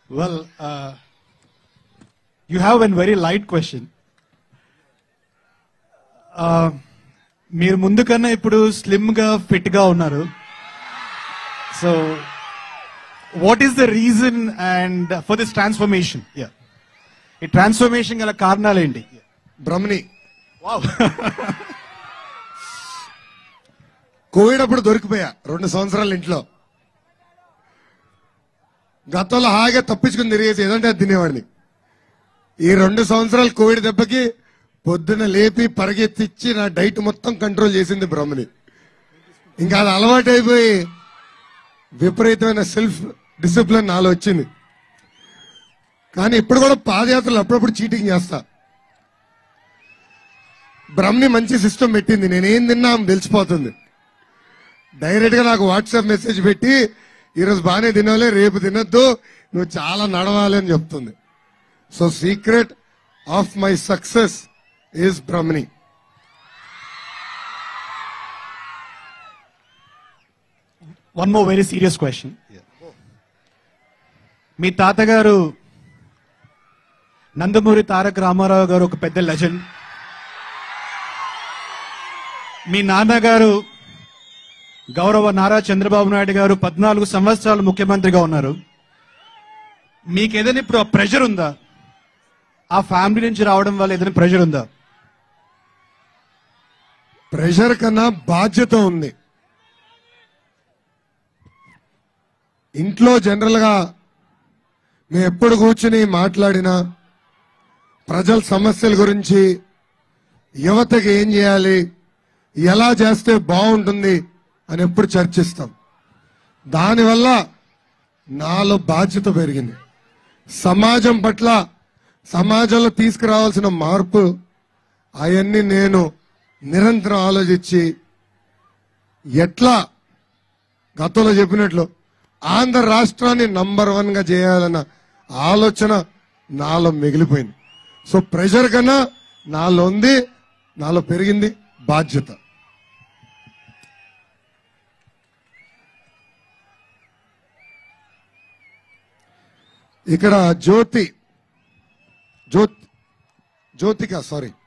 Well, uh, you have a very light question. Uh, మీరు ముందు కన్నా ఇప్పుడు స్లిమ్ గా ఫిట్ గా ఉన్నారు so what is the reason and for this transformation ఈ ట్రాన్స్ఫర్మేషన్ గల కారణాలు ఏంటి బ్రహ్మని కోవిడ్ అప్పుడు దొరికిపోయా రెండు సంవత్సరాల ఇంట్లో గతంలో హాయిగా తప్పించుకుని తిరిగేసి ఏదంటే అది తినేవాడిని ఈ రెండు సంవత్సరాలు కోవిడ్ దెబ్బకి పొద్దున లేపి పరిగెత్తిచ్చి నా డైట్ మొత్తం కంట్రోల్ చేసింది బ్రహ్మని ఇంకా అది అలవాటు అయిపోయి విపరీతమైన సెల్ఫ్ డిసిప్లిన్ నాలో వచ్చింది కానీ ఇప్పుడు కూడా పాదయాత్రలు అప్పుడప్పుడు చీటింగ్ చేస్తా బ్రహ్మని మంచి సిస్టమ్ పెట్టింది నేనేం తిన్నా ఆమె తెలిసిపోతుంది డైరెక్ట్ గా నాకు వాట్సాప్ మెసేజ్ పెట్టి ఈరోజు బాగానే తినలే రేపు తినొద్దు నువ్వు చాలా నడవాలి అని చెప్తుంది so secret of my success is Brahmani one more very serious question మీ తాతగారు నందమూరి తారక రామారావు గారు ఒక పెద్ద లెజెండ్ మీ నాన్నగారు గౌరవ నారా చంద్రబాబు నాయుడు గారు పద్నాలుగు సంవత్సరాలు ముఖ్యమంత్రిగా ఉన్నారు మీకు ఏదైనా ఇప్పుడు ఆ ప్రెషర్ ఉందా ఆ ఫ్యామిలీ నుంచి రావడం వల్ల ఏదైనా ప్రెషర్ ఉందా ప్రెషర్ కన్నా బాధ్యత ఉంది ఇంట్లో జనరల్ గా మేము ఎప్పుడు కూర్చుని మాట్లాడినా ప్రజల సమస్యల గురించి యువతకి ఏం చేయాలి ఎలా చేస్తే బాగుంటుంది అని ఎప్పుడు చర్చిస్తాం దానివల్ల నాలో బాధ్యత పెరిగింది సమాజం పట్ల సమాజంలో తీసుకురావాల్సిన మార్పు అవన్నీ నేను నిరంతరం ఆలోచించి ఎట్లా గతంలో చెప్పినట్లు ఆంధ్ర రాష్ట్రాన్ని నంబర్ వన్ గా చేయాలన్న ఆలోచన నాలో మిగిలిపోయింది సో ప్రెషర్ కన్నా నాలో ఉంది నాలో పెరిగింది బాధ్యత ఇక్కడ జ్యోతి జ్యోతి జ్యోతిక సారీ